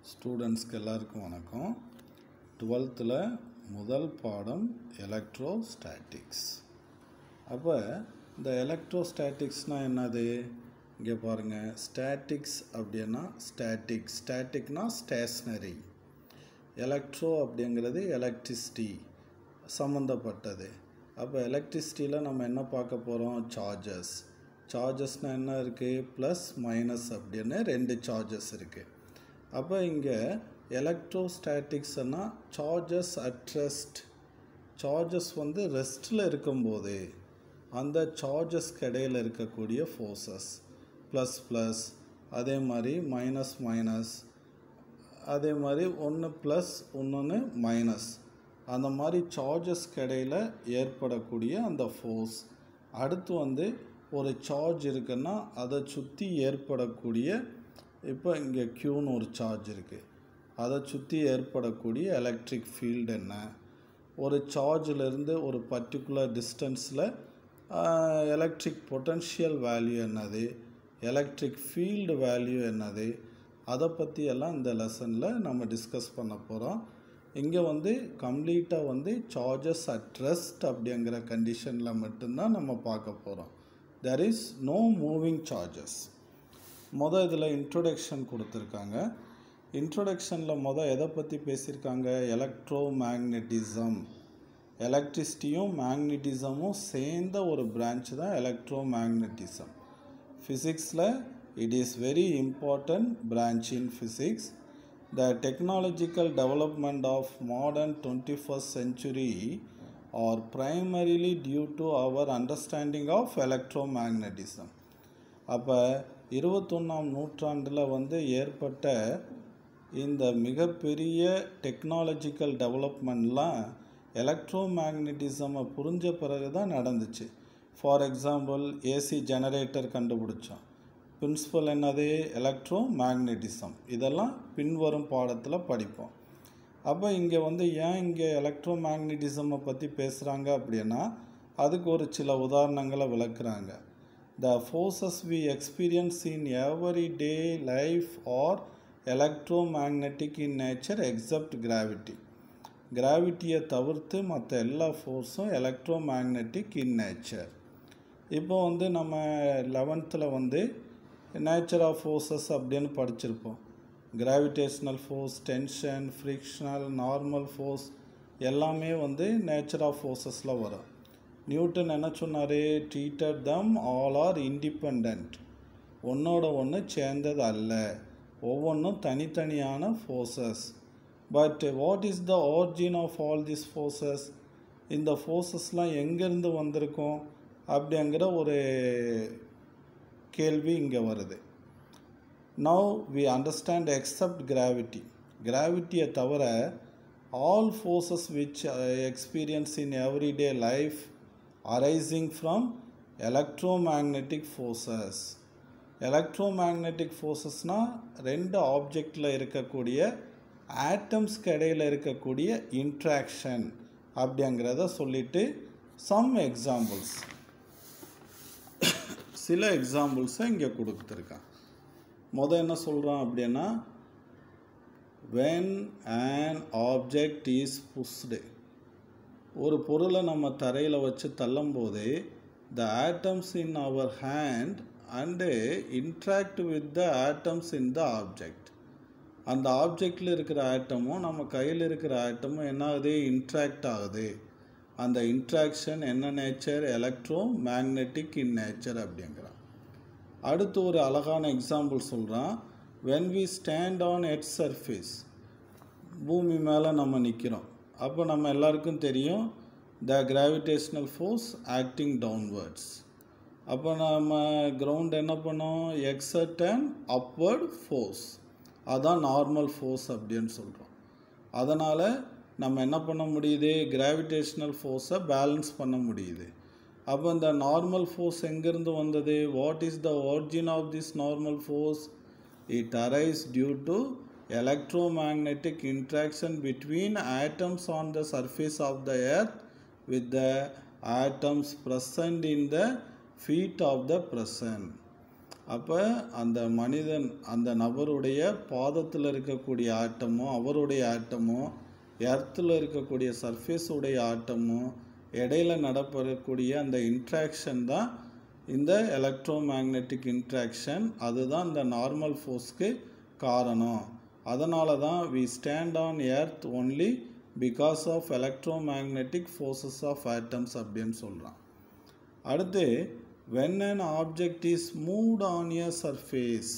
ஸ்டூடெண்ட்ஸ்க்கு எல்லாருக்கும் வணக்கம் டுவெல்த்தில் முதல் பாடம் எலக்ட்ரோஸ்டாட்டிக்ஸ் அப்போ இந்த எலக்ட்ரோஸ்டாட்டிக்ஸ்னால் என்னது இங்கே பாருங்கள் ஸ்டாட்டிக்ஸ் அப்படின்னா ஸ்டாட்டிக் ஸ்டாட்டிக்னா ஸ்டேஷ்னரி எலக்ட்ரோ அப்படிங்கிறது எலக்ட்ரிசிட்டி சம்மந்தப்பட்டது அப்போ எலக்ட்ரிசிட்டியில் நம்ம என்ன பார்க்க போகிறோம் சார்ஜஸ் சார்ஜஸ்னால் என்ன இருக்குது ப்ளஸ் மைனஸ் அப்படின்னு ரெண்டு சார்ஜஸ் இருக்குது அப்போ இங்கே எலக்ட்ரோஸ்டாட்டிக்ஸ்னால் சார்ஜஸ் அட் ரெஸ்ட் சார்ஜஸ் வந்து ரெஸ்ட்டில் இருக்கும்போது அந்த சார்ஜஸ்க்கு இடையில் இருக்கக்கூடிய ஃபோர்ஸஸ் ப்ளஸ் ப்ளஸ் அதே மாதிரி மைனஸ் மைனஸ் அதே மாதிரி ஒன்று ப்ளஸ் இன்னொன்று மைனஸ் அந்த மாதிரி சார்ஜஸ்க்கு இடையில் ஏற்படக்கூடிய அந்த ஃபோர்ஸ் அடுத்து வந்து ஒரு சார்ஜ் இருக்குன்னா அதை சுற்றி ஏற்படக்கூடிய இப்போ இங்கே க்யூன்னு ஒரு சார்ஜ் இருக்குது அதை சுற்றி ஏற்படக்கூடிய எலக்ட்ரிக் ஃபீல்டு என்ன ஒரு சார்ஜிலேருந்து ஒரு பர்டிகுலர் டிஸ்டன்ஸில் எலக்ட்ரிக் பொட்டன்ஷியல் வேல்யூ என்னது எலக்ட்ரிக் ஃபீல்டு வேல்யூ என்னது அதை பற்றி எல்லாம் இந்த லெசனில் நம்ம டிஸ்கஸ் பண்ண போகிறோம் இங்கே வந்து கம்ப்ளீட்டாக வந்து சார்ஜஸ் அட் ரெஸ்ட் அப்படிங்கிற கண்டிஷனில் மட்டும்தான் நம்ம பார்க்க போகிறோம் there is no moving charges மொதல் இதில் இன்ட்ரொடக்ஷன் கொடுத்துருக்காங்க இன்ட்ரொடக்ஷனில் மொதல் எதை பற்றி பேசியிருக்காங்க எலக்ட்ரோ மேக்னட்டிசம் எலக்ட்ரிசிட்டியும் மேக்னட்டிசமும் சேர்ந்த ஒரு பிரான்ச் தான் எலக்ட்ரோ மேக்னட்டிசம் ஃபிசிக்ஸில் it is very important branch in physics the technological development of modern twenty first century are primarily due to our understanding of electro magnetism அப்போ இருபத்தொன்னாம் நூற்றாண்டில் வந்து ஏற்பட்ட இந்த மிகப்பெரிய டெக்னாலஜிக்கல் டெவலப்மெண்ட்லாம் எலக்ட்ரோ மேக்னட்டிசமை புரிஞ்ச பிறகு தான் நடந்துச்சு ஃபார் எக்ஸாம்பிள் ஏசி ஜெனரேட்டர் கண்டுபிடிச்சோம் பிரின்சிபல் என்னது எலக்ட்ரோ மேக்னட்டிசம் இதெல்லாம் பின்வரும் பாடத்தில் படிப்போம் அப்போ இங்கே வந்து ஏன் இங்கே எலக்ட்ரோ மேக்னட்டிசமை பற்றி பேசுகிறாங்க அப்படின்னா அதுக்கு ஒரு சில உதாரணங்களை விளக்குறாங்க the forces we experience in every day life are electro magnetic in nature except gravity கிராவிட்டியை தவிர்த்து மற்ற எல்லா ஃபோர்ஸும் எலக்ட்ரோ மேக்னெட்டிக் இன் நேச்சர் இப்போ வந்து நம்ம லெவன்த்தில் வந்து நேச்சர் ஆஃப் ஃபோர்ஸஸ் அப்படின்னு படிச்சிருப்போம் gravitational force tension frictional normal force எல்லாமே வந்து நேச்சர் ஆஃப் ஃபோர்ஸஸில் வரும் நியூட்டன் என்ன சொன்னார் treated them all are independent ஒன்றோட ஒன்று சேர்ந்தது அல்ல ஒவ்வொன்றும் தனித்தனியான forces but what is the origin of all this forces இந்த ஃபோர்ஸஸ்லாம் எங்கேருந்து வந்திருக்கும் அப்படிங்கிற ஒரு கேள்வி இங்கே வருது now we understand except gravity கிராவிட்டியை தவிர all forces which experience in everyday life arising from electromagnetic forces எலக்ட்ரோமேக்னெட்டிக் ஃபோர்ஸஸ்னால் ரெண்டு ஆப்ஜெக்டில் இருக்கக்கூடிய ஆட்டம்ஸ்க்கு இடையில் இருக்கக்கூடிய இன்ட்ராக்ஷன் அப்படிங்கிறத சொல்லிட்டு சம் எக்ஸாம்பிள்ஸ் சில எக்ஸாம்பிள்ஸை இங்கே கொடுத்துருக்கான் மொதல் என்ன சொல்கிறான் அப்படின்னா when an object is pushed ஒரு பொருளை நம்ம தரையில் வச்சு தள்ளும்போது the atoms in our hand and interact with the atoms in the object அந்த ஆப்ஜெக்டில் இருக்கிற ஆட்டமும் நம்ம கையில் இருக்கிற ஆட்டமும் என்ன ஆகுது இன்ட்ராக்ட் ஆகுது அந்த இன்ட்ராக்ஷன் என்ன nature electro magnetic in nature அப்படிங்கிறான் அடுத்து ஒரு அழகான எக்ஸாம்பிள் சொல்கிறான் when we stand on at surface பூமி மேலே நம்ம நிற்கிறோம் அப்போ நம்ம எல்லாருக்கும் தெரியும் the gravitational force acting downwards அப்போ நம்ம கிரவுண்ட் என்ன பண்ணோம் எக்ஸட் அண்ட் அப்வர்ட் ஃபோர்ஸ் அதான் நார்மல் ஃபோர்ஸ் அப்படின்னு சொல்கிறோம் அதனால் நம்ம என்ன பண்ண முடியுது கிராவிடேஷ்னல் ஃபோர்ஸை பேலன்ஸ் பண்ண முடியுது அப்போ இந்த நார்மல் ஃபோர்ஸ் எங்கேருந்து வந்தது what is the origin of this normal force it arise due to electromagnetic interaction between atoms on the surface of the earth with the atoms present in the feet of the person அப்போ அந்த மனிதன் அந்த நபருடைய பாதத்தில் இருக்கக்கூடிய ஆட்டமோ அவருடைய ஆட்டமோ எர்த்தில் இருக்கக்கூடிய surface உடைய ஆட்டமோ இடையில நடப்படக்கூடிய அந்த இன்ட்ராக்ஷன் தான் இந்த எலக்ட்ரோ மேக்னெட்டிக் இன்ட்ராக்ஷன் அதுதான் இந்த நார்மல் ஃபோர்ஸ்க்கு காரணம் அதனால தான் we stand on earth only because of electro magnetic forces of atoms அப்படின்னு சொல்கிறான் அடுத்து when an object is moved on a surface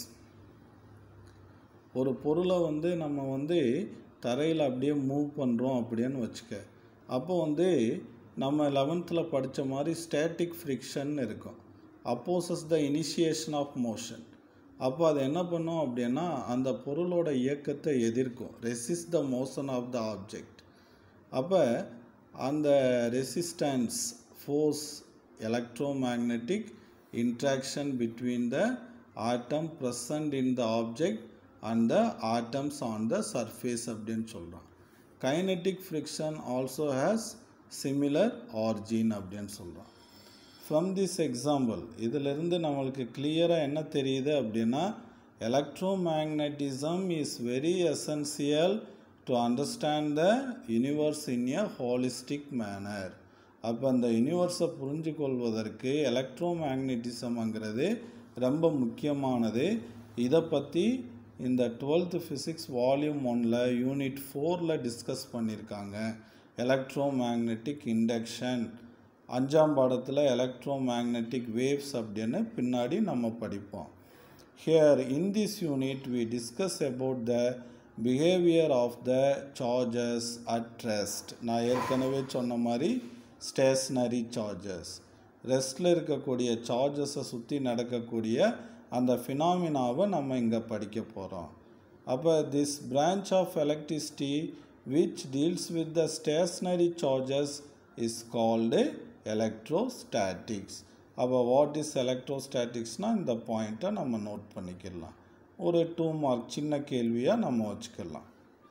ஒரு பொருளை வந்து நம்ம வந்து தரையில் அப்படியே மூவ் பண்ணுறோம் அப்படின்னு வச்சுக்க அப்போ வந்து நம்ம லெவன்த்தில் படித்த மாதிரி ஸ்டேட்டிக் ஃப்ரிக்ஷன் இருக்கும் opposes the initiation of motion அப்போ அது என்ன பண்ணும் அப்படின்னா அந்த பொருளோட இயக்கத்தை எதிர்க்கும் resist the motion of the object அப்போ அந்த resistance force electromagnetic interaction between the atom present in the object and the atoms on the surface அப்படின்னு சொல்கிறோம் kinetic friction also has similar origin அப்படின்னு சொல்கிறோம் ஃப்ரம் திஸ் எக்ஸாம்பிள் இதிலிருந்து நம்மளுக்கு கிளியராக என்ன தெரியுது அப்படின்னா electromagnetism is very essential to understand the universe in a holistic manner அப்போ அந்த யூனிவர்ஸை புரிஞ்சு கொள்வதற்கு எலக்ட்ரோ மேக்னட்டிசம்ங்கிறது ரொம்ப முக்கியமானது இதை பற்றி இந்த டுவெல்த்து ஃபிசிக்ஸ் வால்யூம் ஒனில் யூனிட் ஃபோரில் டிஸ்கஸ் பண்ணியிருக்காங்க எலக்ட்ரோ மேக்னெட்டிக் இண்டக்ஷன் அஞ்சாம் பாடத்தில் எலக்ட்ரோ மேக்னெட்டிக் வேவ்ஸ் அப்படின்னு பின்னாடி நம்ம படிப்போம் here in this unit we discuss about the behaviour of the charges at rest நான் ஏற்கனவே சொன்ன மாதிரி ஸ்டேஷ்னரி சார்ஜஸ் ரெஸ்டில் இருக்கக்கூடிய சார்ஜஸை சுற்றி நடக்கக்கூடிய அந்த ஃபினாமினாவை நம்ம இங்கே படிக்க போகிறோம் அப்போ this branch of electricity which deals with the stationary charges is called electrostatics அப்போ வாட் இஸ் எலக்ட்ரோஸ்டாட்டிக்ஸ்னால் இந்த பாயிண்ட்டை நம்ம நோட் பண்ணிக்கலாம் ஒரு டூ மார்க் சின்ன கேள்வியாக நம்ம வச்சுக்கலாம்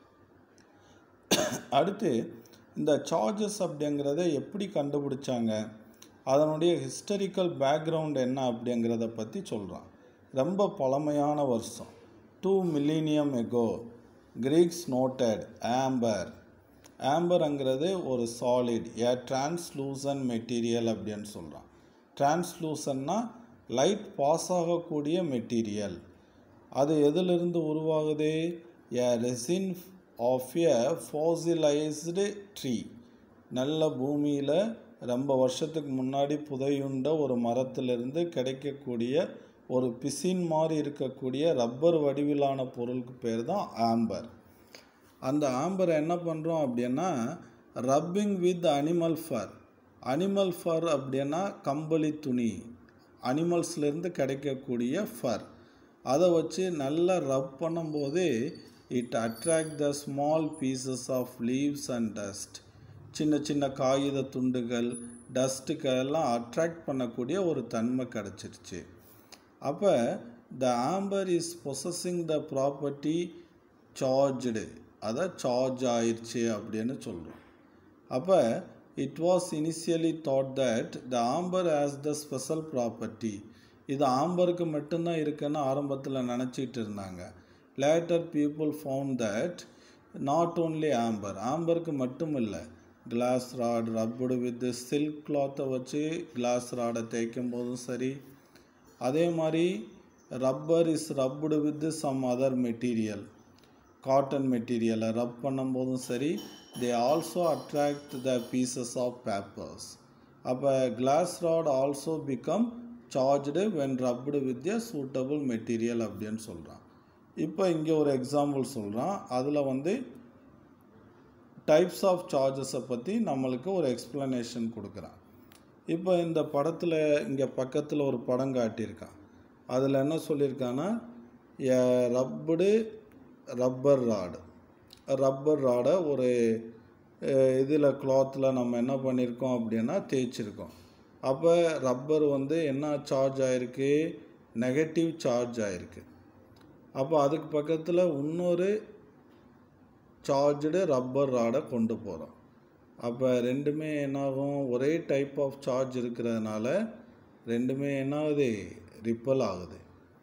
அடுத்து இந்த சார்ஜஸ் அப்படிங்கிறத எப்படி கண்டுபிடிச்சாங்க அதனுடைய ஹிஸ்டரிக்கல் பேக்ரவுண்ட் என்ன அப்படிங்கிறத பற்றி சொல்கிறான் ரொம்ப பழமையான வருஷம் two millennium ago Greeks noted amber ஆம்பர்ங்கிறது ஒரு சாலிட் ஏ டிரான்ஸ்லூசன் மெட்டீரியல் அப்படின்னு சொல்கிறான் டிரான்ஸ்லூசன்னா லைட் பாஸ் ஆகக்கூடிய மெட்டீரியல் அது எதிலிருந்து உருவாகுது a resin of a fossilized tree நல்ல பூமியில் ரொம்ப வருஷத்துக்கு முன்னாடி புதையுண்ட ஒரு மரத்திலிருந்து கிடைக்கக்கூடிய ஒரு பிசின் மாதிரி இருக்கக்கூடிய ரப்பர் வடிவிலான பொருளுக்கு பேர் தான் ஆம்பர் அந்த ஆம்பரை என்ன பண்ணுறோம் அப்படின்னா rubbing with animal fur animal fur அப்படின்னா கம்பளி துணி அனிமல்ஸ்லேருந்து கிடைக்கக்கூடிய ஃபர் அதை வச்சு நல்லா ரப் பண்ணும்போது it attract the small pieces of leaves and dust சின்ன சின்ன காகித துண்டுகள் டஸ்ட்டுக்கெல்லாம் அட்ராக்ட் பண்ணக்கூடிய ஒரு தன்மை கிடச்சிருச்சு அப்போ the amber is possessing the property charged அதை சார்ஜ் ஆயிடுச்சு அப்படின்னு சொல்கிறோம் அப்போ it was initially thought that the amber as the special property இது ஆம்பருக்கு மட்டும்தான் இருக்குன்னு ஆரம்பத்தில் நினச்சிட்டு இருந்தாங்க later people found that not only amber ஆம்பருக்கு மட்டும் இல்லை glass rod rubbed with silk கிளாத்தை வச்சு கிளாஸ் ராடை தேய்க்கும் போதும் சரி அதே மாதிரி rubber is rubbed with some other material cotton மெட்டீரியலை ரப் பண்ணும்போதும் சரி they also attract the pieces of papers அப்போ glass rod also become charged when rubbed with a suitable material அப்படின்னு சொல்கிறான் இப்போ இங்கே ஒரு எக்ஸாம்பிள் சொல்கிறான் அதில் வந்து டைப்ஸ் ஆஃப் சார்ஜஸை பற்றி நம்மளுக்கு ஒரு எக்ஸ்ப்ளனேஷன் கொடுக்குறான் இப்போ இந்த படத்தில் இங்கே பக்கத்தில் ஒரு படம் காட்டியிருக்கான் அதில் என்ன சொல்லியிருக்கான்னா ரப்புடு ரப்பர் ராடு ரப்பர் ராடை ஒரு இதில் கிளாத்தில் நம்ம என்ன பண்ணியிருக்கோம் அப்படின்னா தேய்ச்சிருக்கோம் அப்போ ரப்பர் வந்து என்ன சார்ஜ் ஆகிருக்கு நெகட்டிவ் சார்ஜ் ஆகிருக்கு அப்போ அதுக்கு பக்கத்தில் இன்னொரு சார்ஜ்டு ரப்பர் ராடை கொண்டு போகிறோம் அப்போ ரெண்டுமே என்னாகும் ஒரே டைப் ஆஃப் சார்ஜ் இருக்கிறதுனால ரெண்டுமே என்னாகுது ரிப்பல் ஆகுது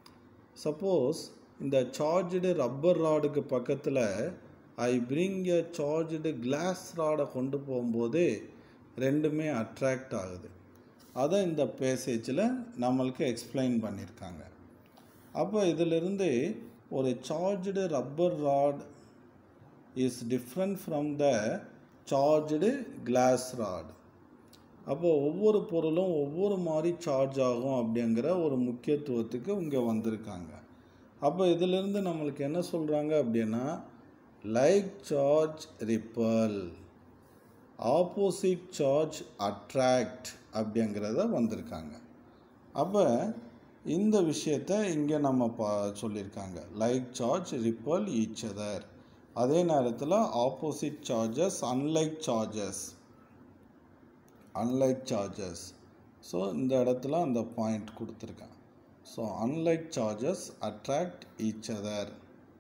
சப்போஸ் இந்த சார்ஜ்டு ரப்பர் ராடுக்கு பக்கத்தில் I bring a charged glass ராடை கொண்டு போகும்போது ரெண்டுமே அட்ராக்ட் ஆகுது அதை இந்த பேசேஜில் நம்மளுக்கு எக்ஸ்பிளைன் பண்ணியிருக்காங்க அப்போ இதிலிருந்து ஒரு charged rubber rod is different from the charged glass rod அப்போ ஒவ்வொரு பொருளும் ஒவ்வொரு மாதிரி சார்ஜ் ஆகும் அப்படிங்கிற ஒரு முக்கியத்துவத்துக்கு இங்கே வந்திருக்காங்க அப்போ இதிலிருந்து நம்மளுக்கு என்ன சொல்கிறாங்க அப்படின்னா like charge repel opposite charge attract அப்படிங்கிறத வந்திருக்காங்க அப்போ இந்த விஷயத்த இங்கே நம்ம பா சொல்லியிருக்காங்க like charge repel each other அதே நேரத்தில் opposite charges unlike charges unlike charges so இந்த இடத்துல அந்த பாயிண்ட் கொடுத்துருக்கேன் so unlike charges attract each other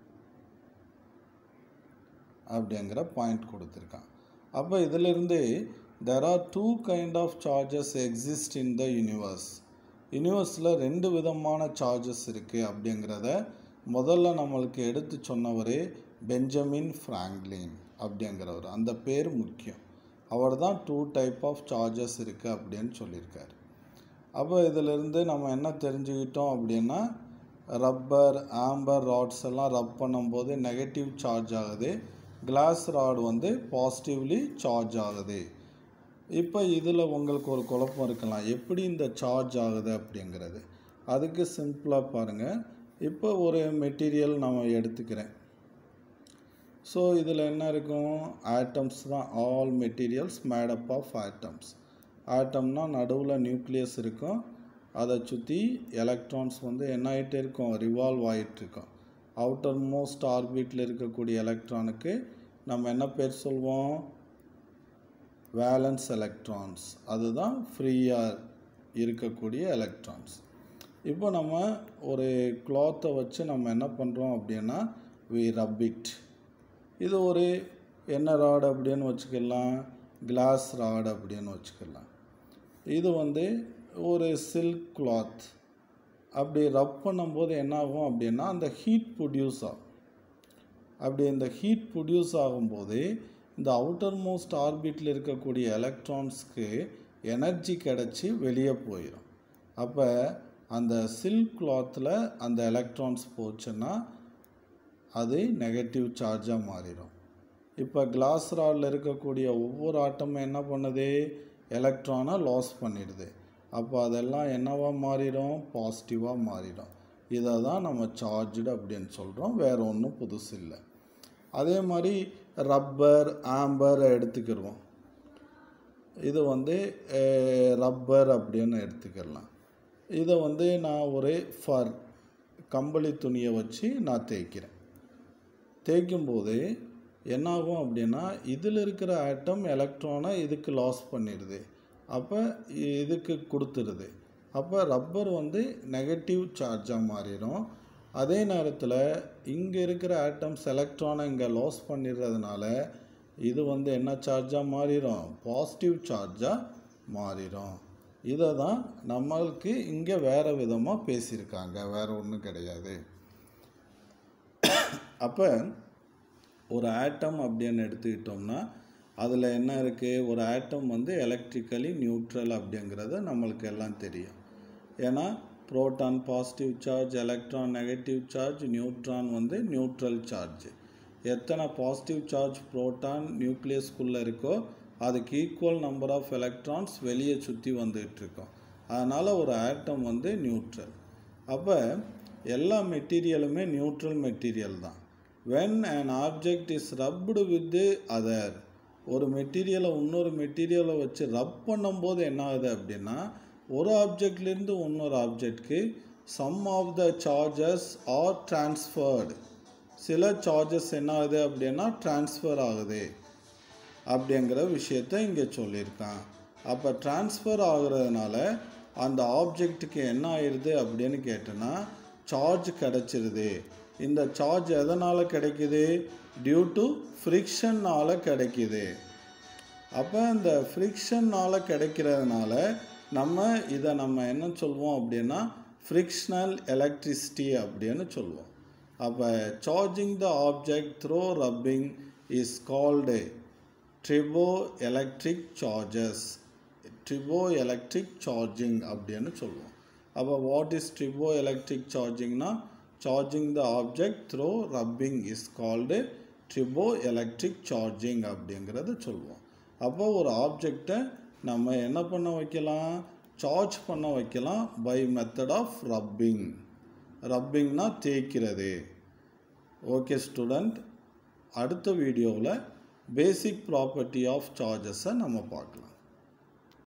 அப்படிங்கிற பாயிண்ட் கொடுத்துருக்கான் அப்போ இதிலிருந்து there are two kind of charges exist in the universe யூனிவர்ஸில் ரெண்டு விதமான சார்ஜஸ் இருக்குது அப்படிங்கிறத முதல்ல நம்மளுக்கு எடுத்து சொன்னவர் பெஞ்சமின் ஃப்ராங்க்லின் அப்படிங்கிறவர் அந்த பேர் முக்கியம் அவர் தான் டூ டைப் ஆஃப் சார்ஜஸ் இருக்குது அப்படின்னு சொல்லியிருக்காரு அப்போ இதிலிருந்து நம்ம என்ன தெரிஞ்சுக்கிட்டோம் அப்படின்னா ரப்பர் ஆம்பர் ராட்ஸ் எல்லாம் ரப் பண்ணும்போது நெகட்டிவ் சார்ஜ் ஆகுது கிளாஸ் ராட் வந்து பாசிட்டிவ்லி சார்ஜ் ஆகுது இப்போ இதில் உங்களுக்கு ஒரு குழப்பம் இருக்கலாம் எப்படி இந்த சார்ஜ் ஆகுது அப்படிங்கிறது அதுக்கு சிம்பிளாக பாருங்கள் இப்போ ஒரு மெட்டீரியல் நம்ம எடுத்துக்கிறேன் ஸோ இதில் என்ன இருக்கும் ஆட்டம்ஸ் தான் all materials made up of atoms ஆட்டம்னா நடுவில் நியூக்ளியஸ் இருக்கும் அதை சுற்றி எலக்ட்ரான்ஸ் வந்து என்ன ஆகிட்டே இருக்கும் ரிவால்வ் ஆகிட்டு இருக்கும் அவுட்டர் மோஸ்ட் ஆர்பிட்டில் இருக்கக்கூடிய எலக்ட்ரானுக்கு நம்ம என்ன பேர் சொல்வோம் வேலன்ஸ் எலக்ட்ரான்ஸ் அதுதான் ஃப்ரீயாக இருக்கக்கூடிய எலக்ட்ரான்ஸ் இப்போ நம்ம ஒரு கிளாத்தை வச்சு நம்ம என்ன பண்ணுறோம் அப்படின்னா வி ரப் இட் இது ஒரு என்ன ராடு அப்படின்னு வச்சுக்கலாம் கிளாஸ் ராடு அப்படின்னு வச்சுக்கலாம் இது வந்து ஒரு சில்க் கிளாத் அப்படி ரப் பண்ணும்போது என்ன ஆகும் அப்படின்னா அந்த ஹீட் ப்ரொடியூஸ் ஆகும் அப்படி இந்த ஹீட் ப்ரொடியூஸ் ஆகும்போது இந்த அவுட்டர் மோஸ்ட் ஆர்பிட்டில் இருக்கக்கூடிய எலக்ட்ரான்ஸ்க்கு எனர்ஜி கிடச்சி வெளியே போயிடும் அப்போ அந்த சில்க் கிளாத்தில் அந்த எலக்ட்ரான்ஸ் போச்சுன்னா அது நெகட்டிவ் சார்ஜாக மாறிடும் இப்போ கிளாஸ் ராடில் இருக்கக்கூடிய ஒவ்வொரு ஆட்டமும் என்ன பண்ணுது எலக்ட்ரானை லாஸ் பண்ணிடுது அப்போ அதெல்லாம் என்னவாக மாறிடும் பாசிட்டிவாக மாறிடும் இதை தான் நம்ம சார்ஜ்டு அப்படின்னு சொல்கிறோம் வேறு ஒன்றும் புதுசு இல்லை அதே மாதிரி ரப்பர் ஆம்பர் எடுத்துக்கிடுவோம் இது வந்து ரப்பர் அப்படின்னு எடுத்துக்கிடலாம் இதை வந்து நான் ஒரு ஃபர் கம்பளி துணியை வச்சு நான் தேய்க்கிறேன் தேய்க்கும்போது என்னாகும் அப்படின்னா இதில் இருக்கிற ஆட்டம் எலக்ட்ரானை இதுக்கு லாஸ் பண்ணிடுது அப்போ இதுக்கு கொடுத்துருது அப்போ ரப்பர் வந்து நெகட்டிவ் சார்ஜாக மாறிடும் அதே நேரத்தில் இங்கே இருக்கிற ஆட்டம்ஸ் எலக்ட்ரானை இங்கே லாஸ் பண்ணிடுறதுனால இது வந்து என்ன சார்ஜாக மாறிடும் பாசிட்டிவ் சார்ஜாக மாறிடும் இதை தான் நம்மளுக்கு இங்கே வேறு விதமாக பேசியிருக்காங்க வேறு ஒன்றும் கிடையாது அப்போ ஒரு ஆட்டம் அப்படின்னு எடுத்துக்கிட்டோம்னா அதில் என்ன இருக்குது ஒரு ஆட்டம் வந்து எலக்ட்ரிக்கலி நியூட்ரல் அப்படிங்கிறது நம்மளுக்கு எல்லாம் தெரியும் ஏன்னா proton positive charge electron negative charge neutron வந்து நியூட்ரல் சார்ஜ் எத்தனை பாசிட்டிவ் சார்ஜ் புரோட்டான் நியூக்ளியஸ்குள்ளே இருக்கோ அதுக்கு ஈக்குவல் நம்பர் ஆஃப் எலக்ட்ரான்ஸ் வெளியே சுற்றி வந்துகிட்டு இருக்கோம் அதனால் ஒரு ஆட்டம் வந்து நியூட்ரல் அப்போ எல்லா மெட்டீரியலுமே நியூட்ரல் மெட்டீரியல் தான் when an object is rubbed with other ஒரு மெட்டீரியலை இன்னொரு மெட்டீரியலை வச்சு ரப் பண்ணும்போது என்ன ஆகுது அப்படின்னா ஒரு ஆப்ஜெக்ட்லேருந்து இன்னொரு ஆப்ஜெக்ட்க்கு some of the charges are transferred சில சார்ஜஸ் என்ன ஆகுது அப்படின்னா டிரான்ஸ்ஃபர் ஆகுது அப்படிங்கிற விஷயத்த இங்கே சொல்லியிருக்கான் அப்போ டிரான்ஸ்ஃபர் ஆகுறதுனால அந்த ஆப்ஜெக்ட்டுக்கு என்ன ஆயிடுது அப்படின்னு கேட்டோன்னா சார்ஜ் கிடச்சிருது இந்த சார்ஜ் எதனால் கிடைக்குது டியூ டு ஃப்ரிக்ஷன்னால் கிடைக்குது அப்போ இந்த ஃப்ரிக்ஷன்னால் கிடைக்கிறதுனால நம்ம இதை நம்ம என்ன சொல்வோம் அப்படின்னா ஃப்ரிக்ஷனல் எலக்ட்ரிசிட்டி அப்படின்னு சொல்லுவோம் அப்போ charging the object through rubbing is called tribo electric charges tribo electric charging அப்படின்னு சொல்லுவோம் அப்போ வாட் இஸ் ட்ரிபோ எலக்ட்ரிக் சார்ஜிங்னா charging the object through rubbing is called tribo electric charging அப்படிங்கிறத சொல்லுவோம் அப்போ ஒரு ஆப்ஜெக்டை நம்ம என்ன பண்ண வைக்கலாம் சார்ஜ் பண்ண வைக்கலாம் பை மெத்தட் ஆஃப் ரப்பிங் ரப்பிங்னா தேய்க்கிறது ஓகே ஸ்டூடெண்ட் அடுத்த வீடியோவில் பேசிக் ப்ராப்பர்ட்டி ஆஃப் சார்ஜஸை நம்ம பார்க்கலாம்